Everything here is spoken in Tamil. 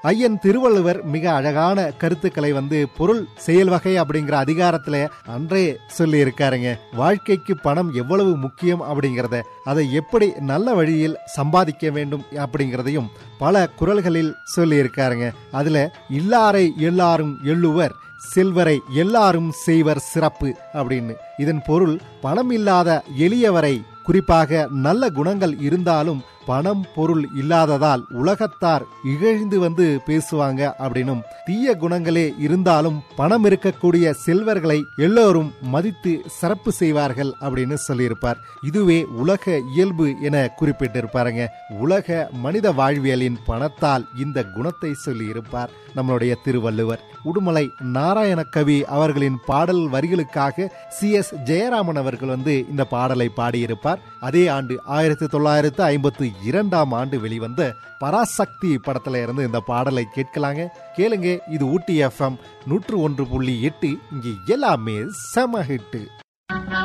ஐயன் திருவள்ளுவர் மிக அழகான கருத்துக்களை வந்து பொருள் செயல் வகை அப்படிங்கிற அதிகாரத்துல அன்றே சொல்லி இருக்காருங்க வாழ்க்கைக்கு பணம் எவ்வளவு முக்கியம் அப்படிங்கறத அதை எப்படி நல்ல வழியில் சம்பாதிக்க வேண்டும் அப்படிங்கறதையும் பல குரல்களில் சொல்லி இருக்காருங்க அதுல இல்லாரை எல்லாரும் எள்ளுவர் செல்வரை எல்லாரும் செய்வர் சிறப்பு அப்படின்னு இதன் பொருள் பணம் இல்லாத எளியவரை குறிப்பாக நல்ல குணங்கள் இருந்தாலும் பணம் பொருள் இல்லாததால் உலகத்தார் இகழ்ந்து வந்து பேசுவாங்க அப்படின்னும் தீய குணங்களே இருந்தாலும் பணம் இருக்கக்கூடிய செல்வர்களை எல்லோரும் மதித்து சிறப்பு செய்வார்கள் அப்படின்னு சொல்லியிருப்பார் இதுவே உலக இயல்பு என குறிப்பிட்டிருப்பாருங்க உலக மனித வாழ்வியலின் பணத்தால் இந்த குணத்தை சொல்லி இருப்பார் நம்மளுடைய திருவள்ளுவர் உடுமலை நாராயண கவி அவர்களின் பாடல் வரிகளுக்காக சி எஸ் ஜெயராமன் அவர்கள் வந்து இந்த பாடலை பாடியிருப்பார் அதே ஆண்டு ஆயிரத்தி தொள்ளாயிரத்து ஐம்பத்தி இரண்டாம் ஆண்டு வெளிவந்த பராசக்தி படத்துல இருந்து இந்த பாடலை கேட்கலாங்க கேளுங்க இது ஊட்டி எஃப்எம் நூற்று ஒன்று புள்ளி எட்டு இங்கே எல்லாமே செம ஹிட்டு